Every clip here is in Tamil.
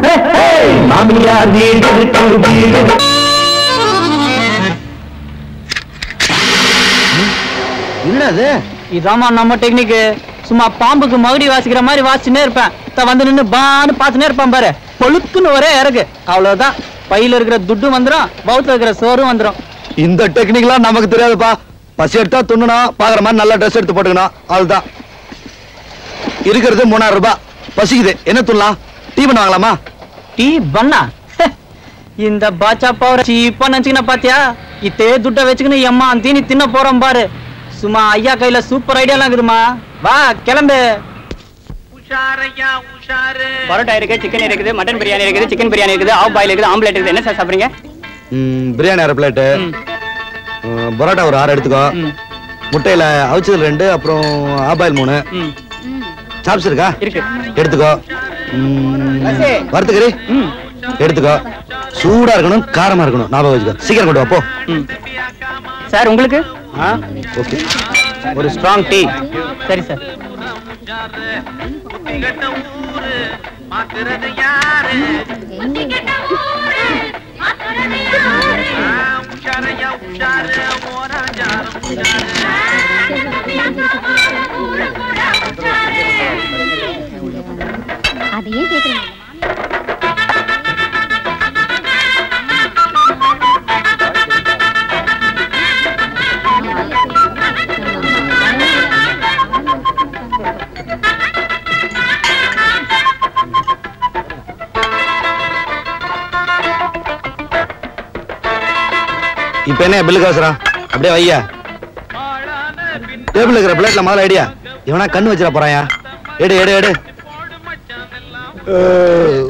மாமியார் வீடு இருக்கு வீடு என்னது இதாம்மா நம்ம டெக்னிக் சும்மா பாம்புக்கு மகுடி வாசிக்கிற மாதிரி வாசிச்சுனே இருப்பேன் த வந்து நின்னு பான்னு பார்த்துனே இருப்பான் பாரு பொழுக்குன்னு ஒரே இறகு அவ்வளவுதான் பையில இருக்கிற துட்டும் வந்துரும் பௌத்துல இருக்கிற சோறும் வந்துரும் இந்த டெக்னிக்லாம் நமக்கு தெரியாதுப்பா பசி எடுத்தா துண்ணணும் பாக்குற மாதிரி நல்ல ட்ரெஸ் எடுத்து போட்டுக்கணும் அதுதான் இருக்கிறது மூணாயிரம் ரூபாய் பசிக்குது என்ன துண்ணலாம் டீ பண்ண வாங்கலாமா டீ பண்ணா ஹே, இந்த பாச்சா பவர் சீப்பா நினைச்சுக்கின பாத்தியா இத்தே துட்ட வச்சுக்கின்னு எம்மா தீனி தின்ன போறோம் பாரு சும்மா ஐயா கையில சூப்பர் ஐடியாலாம் இருக்குதுமா வா கிளம்பு பரோட்டா இருக்கு சிக்கன் இருக்குது மட்டன் பிரியாணி இருக்குது சிக்கன் பிரியாணி இருக்குது ஆஃப் பாயில் இருக்குது ஆம்லேட் இருக்குது என்ன சார் சாப்பிடுறீங்க ம், பிரியாணி அரை பிளேட்டு பரோட்டா ஒரு ஆறு எடுத்துக்கோ ம். முட்டையில அவிச்சது ரெண்டு அப்புறம் ஆபாயில் மூணு ம் சாப்ஸ் இருக்கா இருக்கு எடுத்துக்கோ ம், பசி. வறுத்துக்கறி ம் எடுத்துக்கோ சூடா இருக்கணும் காரமா இருக்கணும் ஞாபகம் வச்சுக்கோ சீக்கிரம் கொண்டு வா போ ம் சார் உங்களுக்கு ஓகே ஒரு ஸ்ட்ராங் டீ சரி சார் அதையே கேக்குறீங்க இப்ப என்ன பில்லு காசுறான் அப்படியே வையா டேபிள் இருக்கிற பிளேட்ல முதல்ல ஐடியா இவனா கண்ணு வச்சிட போறாயா எடு எடு எடு அஹ்.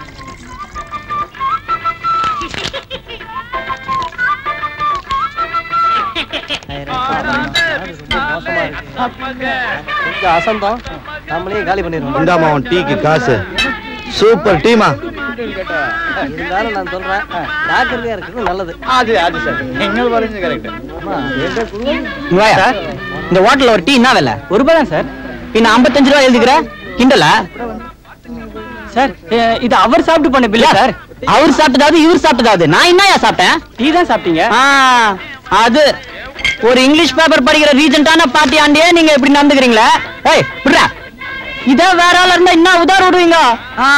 கொஞ்சம் அசந்தம் நம்மளே காலி பண்ணிடுவோம் இந்தாம்மா உன் டீக்கு காசு சூப்பர் டீமா இருந்தாலும் நான் சொல்றேன் ஜாக்கிரதையா இருக்கிறது நல்லது அது அது சார் எங்கள் வரைஞ்சு கரெக்ட் ஆமா எந்த குழு சார் இந்த ஹோட்டல்ல ஒரு டீ என்ன விலை ஒரு ரூபாய் தான் சார் பின்ன ஐம்பத்தஞ்சு ரூபாய் எழுதிக்கிற கிண்டலா சார் அஹ், இது அவர் சாப்பிட்டு பண்ண பில்ல சார் அவர் சாப்பிட்டதாவது இவர் சாப்பிட்டதாவது நான் என்னயா சாப்பிட்டேன் டீ தான் சாப்பிட்டீங்க அது ஒரு இங்கிலீஷ் பேப்பர் படிக்கிற ரீஜென்டான பார்ட்டி ஆண்டியே நீங்க இப்படி நடந்துக்கிறீங்களே ஏய் விடுறா இதே வேற ஆளா இருந்தா என்ன உதார விடுவீங்க ஆ.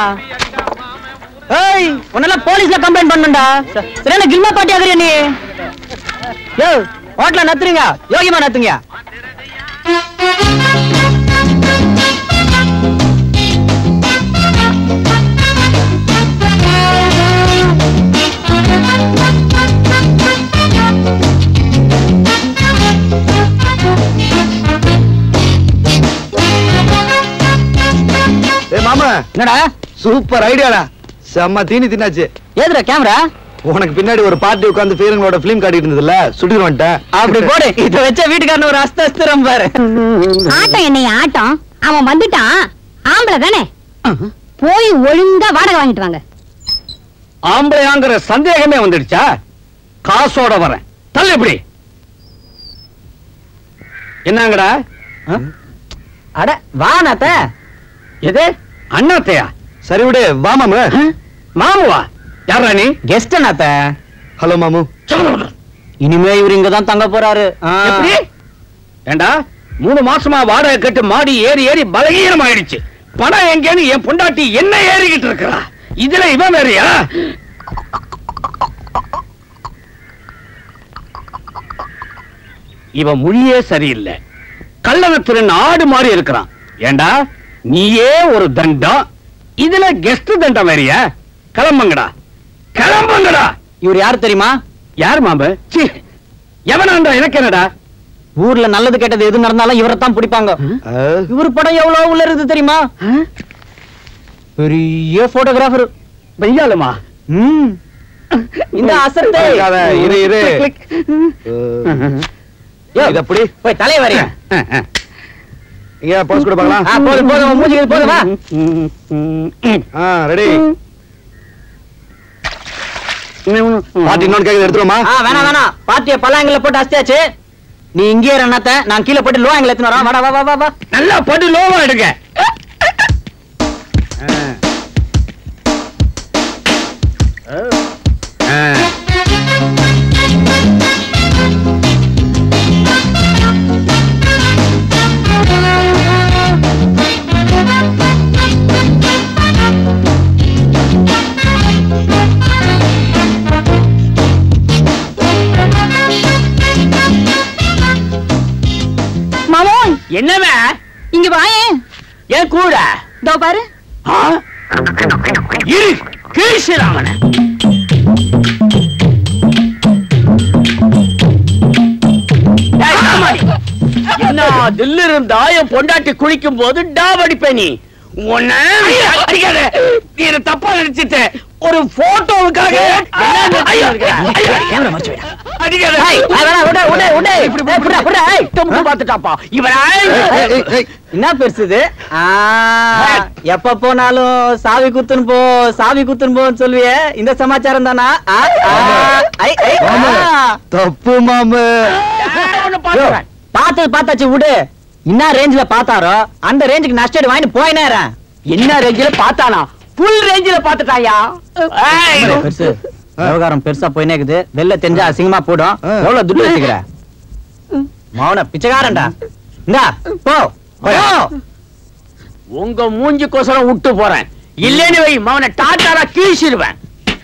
ஏய் உன்னெல்லாம் போலீஸ்ல கம்ப்ளைண்ட் பண்ணுண்டா சரியான கில்மா பார்ட்டி ஆகுறியா நீ யோ ஹோட்டல நத்துறீங்க யோகியமா நத்துங்க ஏ மாமா என்னடா சூப்பர் ஐடியாடா செம்ம தீனி தின்னாச்சு ஏதுடா கேமரா உனக்கு பின்னாடி ஒரு பார்ட்டி உட்கார்ந்து ஃபீலிங்களோட ஃபிலிம் காட்டிட்டு இருந்ததுல சுட்டிட்டு வந்துட்டேன் அப்படி போடு இத வச்ச வீட்டுக்காரன் ஒரு அஸ்த அஸ்திரம் பாரு ஆட்டம் என்னைய ஆட்டம் அவன் வந்துட்டான் ஆம்பளை தானே போய் ஒழுங்கா வாடகை வாங்கிட்டு வாங்க ஆம்பளையாங்கிற சந்தேகமே வந்துடுச்சா காசோட வரேன் தள்ளு இப்படி என்னங்கடா ஆ? அட வா நாத்த எது அண்ணாத்தையா சரி விடு வா மாமு ஆ? மாமுவா யாரா நீ கெஸ்ட் நாத்த ஹலோ மாமு இனிமே இவர் இங்க தான் தங்க போறாரு ஆ. எப்படி ஏண்டா மூணு மாசமா வாடகை கட்டு மாடி ஏறி ஏறி பலகீனம் ஆயிடுச்சு பணம் எங்கேன்னு என் பொண்டாட்டி என்ன ஏறிக்கிட்டு இருக்கிறா இதுல இவன் வேறயா இவன் மொழியே சரியில்லை கள்ளனத்திறன் ஆடு மாதிரி இருக்கிறான் ஏண்டா நீயே ஒரு தண்டம் இதுல கெஸ்ட் தண்டம் வேறயா கிளம்புங்கடா கிளம்புங்கடா இவர் யார் தெரியுமா யார் மாம்பு சி எவனாண்டா எனக்கு என்னடா ஊர்ல நல்லது கெட்டது எது நடந்தாலும் இவரை தான் பிடிப்பாங்க அஹ், இவர் படம் எவ்வளவு உள்ள இருக்குது தெரியுமா பெரிய போட்டோகிராஃபர் வெய்யாலுமா ம் இந்த அசத்தை அழகாத, இரு இரு கிளிக். அஹ், யோ, இது அப்படி போய் தலைய வரைய இங்க போஸ்ட் கூட பார்க்கலாம் ஆ, போதும் போதும் உன் மூஞ்சிக்கு போதும் வா ஆ ரெடி பாட்டி இன்னொன்னு கேக்குது எடுத்துருமா ஆ வேணாம் வேணாம் பாட்டிய பல்லாங்கில போட்டு அஸ்தியாச்சு நீ இங்கே ரெண்ணாத்த நான் கீழே போட்டு லோ ஆங்கில எடுத்துன்னு வரேன் வாடா வா வா வா வா நல்லா போட்டு லோவா எடுங்க என்னவே இங்க வாயேன் ஏன் கூட இதோ பாரு ஆ? இரு கீழ்ச்சிராமன என்ன தில்லு இருந்தா என் பொண்டாட்டி குளிக்கும் போது டாப் அடிப்ப நீ உன்ன அடிக்காத நீ என்ன தப்பா நினைச்சிட்ட ஒரு போட்டோவுக்காக அடிக்காத பாத்துட்டாப்பா இவன் ஏய், ஏய், ஏய். என்ன பெருசு இது ஆ, எப்ப போனாலும் சாவி குத்துன்னு போ சாவி குத்துன்னு போன்னு சொல்லுவியே இந்த சமாச்சாரம் தானா ஆ, ஆ, ஐ, ஐ, மாமா, ஆ. தப்பு மாமு பாத்துறேன் பார்த்தது பார்த்தாச்சு விடு என்ன ரேஞ்சில பார்த்தாரோ அந்த ரேஞ்சுக்கு நஷ்டம் வாங்கிட்டு போயினேறேன் என்ன ரேஞ்சில பார்த்தானா ஃபுல் ரேஞ்சில பாத்துட்டாயா பெருசு விவகாரம் பெருசா போயினே இருக்குது வெளில தெரிஞ்சா அசிங்கமா போடும் ஆ. எவ்வளவு துட்டு வச்சுக்கிற மௌன பிச்சைக்காரன்டா இந்தா போ போ. உங்க மூஞ்சி கோசரம் விட்டு போறேன் இல்லேன்னு வை மவனை டாட்டாரா கீழ்ச்சிருவேன்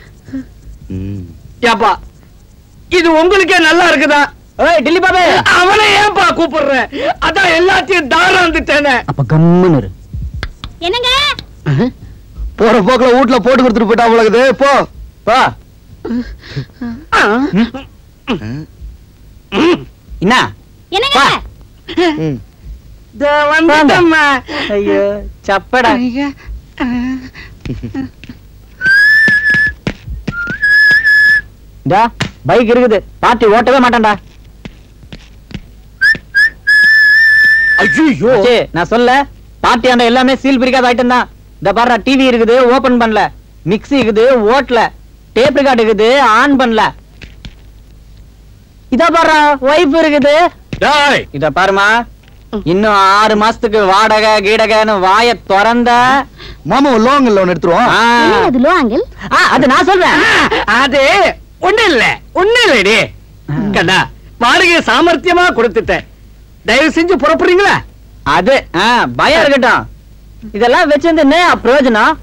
ஏப்பா இது உங்களுக்கே நல்லா இருக்குதா ஏய் டில்லி பாபு அவனை ஏன்பா கூப்பிடுற அதான் எல்லாத்தையும் தாரம் வந்துட்டேனே அப்ப கம்முன்னு இரு. என்னங்க போற போக்குல வீட்டுல போட்டு கொடுத்துட்டு போயிட்டா உங்களுக்கு போ போ என்ன என்னங்க வா. ம். வந்துட்டம்மா ஐயோ சப்படா டா பைக் இருக்குது பாட்டி ஓட்டவே மாட்டான்டா ஐயோ சே, நான் சொல்ல பாட்டி ஆண்ட எல்லாமே சீல் பிரிக்காத ஐட்டம் தான் இந்த பாரு டிவி இருக்குது ஓபன் பண்ணல மிக்ஸி இருக்குது ஓட்டல டேப் ரெக்கார்ட் இருக்குது ஆன் பண்ணல இத பாரு வைப் இருக்குது டேய் இத பாருமா இன்னும் ஆறு மாசத்துக்கு வாடகை கீடகைன்னு வாய திறந்த மாமா ஒரு லோன் இல்ல ஒன்னு எடுத்துருவோம் ஆ. என்னங்க அது லோ ஆங்கிள் ஆ, அது நான் சொல்றேன் அது ஒண்ணு இல்ல ஒண்ணு இல்லடி கண்ணா வாடகை சாமர்த்தியமா கொடுத்துட்டேன் தயவு செஞ்சு புறப்படுறீங்களா அது ஆ, பயம் இருக்கட்டும் இதெல்லாம் வச்சிருந்து என்ன பிரயோஜனம்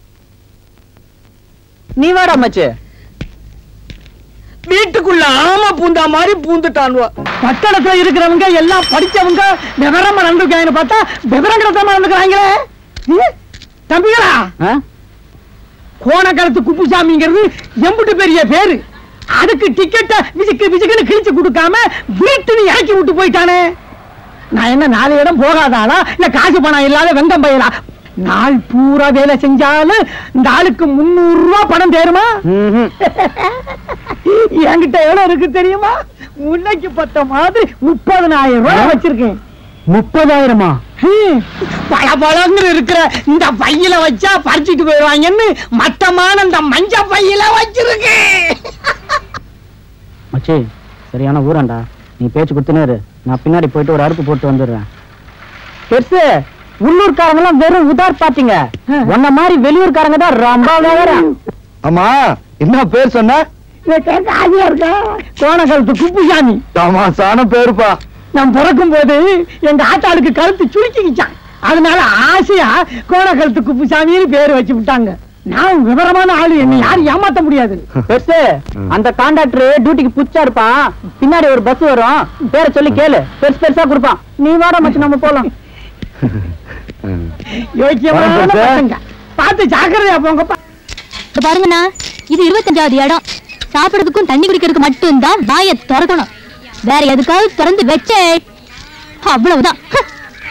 நீ வாடா மச்சு வீட்டுக்குள்ள ஆமா பூந்தா மாதிரி பூந்துட்டான்வா பட்டணத்துல இருக்கிறவங்க எல்லாம் படிச்சவங்க விவரமா நடந்துக்காங்கன்னு பார்த்தா விவரம் கிடத்தாம நடந்துக்கிறாங்களே ம்? தம்பிகளா ஆ? கோணக்காலத்து குப்புசாமிங்கிறது எம்புட்டு பெரிய பேரு அதுக்கு டிக்கெட்ட விசுக்கு விசுக்குன்னு கிழிச்சு கொடுக்காம வீட்டுன்னு இறக்கி விட்டு போயிட்டானே நான் என்ன நாலு இடம் போகாதாளா இல்ல காசு பணம் இல்லாத வெங்கம் பயிலா நாள் பூரா வேலை செஞ்சாலும் இந்த ஆளுக்கு முன்னூறு ரூபாய் பணம் தேருமா ம்ஹும். என்கிட்ட எவ்வளவு இருக்கு தெரியுமா முன்னைக்கு பத்த மாதிரி முப்பதனாயிரம் ரூபாய் வச்சிருக்கேன் முப்பதாயிரமா பல பழங்கள் இருக்கிற இந்த பையில வச்சா பறிச்சிட்டு போயிடுவாங்கன்னு மட்டமான இந்த மஞ்ச பையில வச்சிருக்கேன் மச்சி சரியான ஊராண்டா நீ பேச்சு கொடுத்துனேரு நான் பின்னாடி போயிட்டு ஒரு அறுப்பு போட்டு வந்துடுறேன் பெருசு உள்ளூர்காரங்க எல்லாம் வெறும் உதார் பாத்தீங்க உன்ன மாதிரி வெளியூர்காரங்க தான் ரொம்ப வேறேன் ஆமா என்ன பேர் சொன்ன இதை கேட்க ஆசையா இருக்கா கோணகலத்து குப்புசாமி ஆமா சாண பேருப்பா நான் பிறக்கும் போது எங்க ஆத்தாளுக்கு கழுத்து சுருக்கிக்கிச்சான் அதனால ஆசையா கோணகலத்து குப்புசாமின்னு பேர் வச்சு விட்டாங்க நான் விவரமான ஆளு என்னை யாரும் ஏமாத்த முடியாது பெருசு அந்த கான்ட்ராக்டர் டியூட்டிக்கு புச்சா இருப்பான் பின்னாடி ஒரு பஸ் வரும் பேரை சொல்லி கேளு பெருசு பெருசா கொடுப்பான் நீ வாடா மச்சி நம்ம போலாம் யோக்கியமான வணக்கம் சார். பசங்க. பார்த்து ஜாக்கிரதையா போங்கப்பா இப்ப பாருங்கண்ணா இது இருபத்தஞ்சாவது இடம் சாப்பிடுறதுக்கும் தண்ணி குடிக்கிறதுக்கு மட்டும்தான் வாயை திறக்கணும் வேற எதுக்காவது திறந்து வச்சே அவ்வளவுதான் ஹ.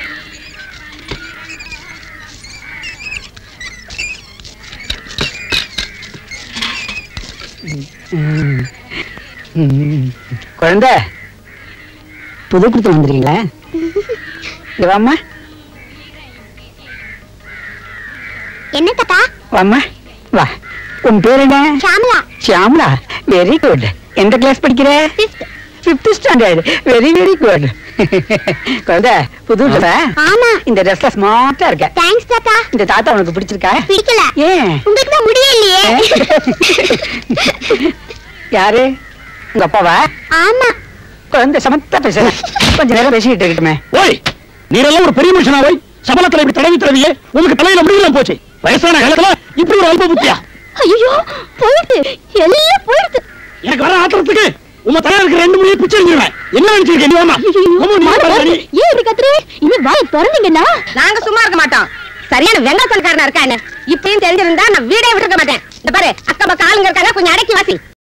குழந்தை புது கொடுத்து வந்துருக்கீங்களா வாம்மா என்ன தாத்தா வாம்மா வா உன் பேர் என்ன ஷாமலா ஷியாமலா வெரி குட் எந்த கிளாஸ் படிக்கிற Fifth. Fifth standard very very good குழந்தை புது ட்ரெஸ்ஸா ஆமா இந்த ட்ரெஸ்ல ஸ்மார்ட்டா இருக்க தேங்க்ஸ் தாத்தா இந்த தாத்தா உனக்கு பிடிச்சிருக்கா பிடிக்கல ஏன் உங்களுக்கு தான் முடியே இல்லையே யாரு உங்க அப்பாவா ஆமா குழந்தை சமத்தா பேசுறேன் கொஞ்ச நேரம் பேசிக்கிட்டு இருக்கட்டுமே ஓய் நீரெல்லாம் ஒரு பெரிய மனுஷனா போய் சபலத்துல இப்படி தடவி தடவியே உங்களுக்கு தலையில முடியல போச்சு வயசான காலத்துல இப்படி ஒரு அல்ப புத்தியா ஐயோ போயிடுது எல்லாம் போயிடுது எனக்கு வர ஆத்திரத்துக்கு உங்க தலையில இருக்க ரெண்டு முடியை பிச்சை எடுத்துருவேன் என்ன நினைச்சிருக்க நீ வாமா ஆமா, நீ மாடு பாரு, வருது. நீ. ஏன் இப்படி கத்துறே இனிமே வாயை திறந்தீங்கன்னா நாங்க சும்மா இருக்க மாட்டோம் சரியான வெங்கடசன்காரனா இருக்கானு இப்பயும் தெரிஞ்சிருந்தா நான் வீடே விட்டுருக்க மாட்டேன் இந்த பாரு அக்கம் பக்கம் ஆளுங்க இருக்காங்க கொஞ்சம் அடக்கி வாசி